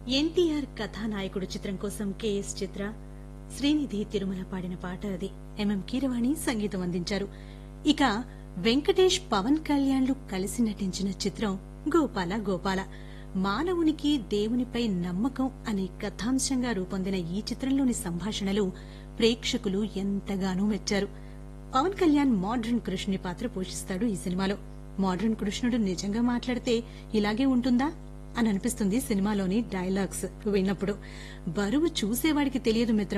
ఎన్టీఆర్ కథానాయకుడు చిత్రం కోసం కెఎస్ చిత్ర శ్రీనిధి తిరుమల పాడిన పాట అది ఎంఎం కీరవాణి సంగీతం అందించారు ఇక వెంకటేష్ పవన్ కళ్యాణ్లు కలిసి నటించిన చిత్రం గోపాల గోపాల మానవునికి దేవునిపై నమ్మకం అనే కథాంశంగా రూపొందిన ఈ చిత్రంలోని సంభాషణలు ప్రేక్షకులు ఎంతగానో మెచ్చారు పవన్ కళ్యాణ్ మోడ్రన్ కృష్ణుని పాత్ర పోషిస్తాడు ఈ సినిమాలో మోడ్రన్ కృష్ణుడు నిజంగా మాట్లాడితే ఇలాగే ఉంటుందా అని అనిపిస్తుంది సినిమాలోని డైలాగ్స్ విన్నప్పుడు బరువు చూసేవాడికి తెలియదు మిత్రం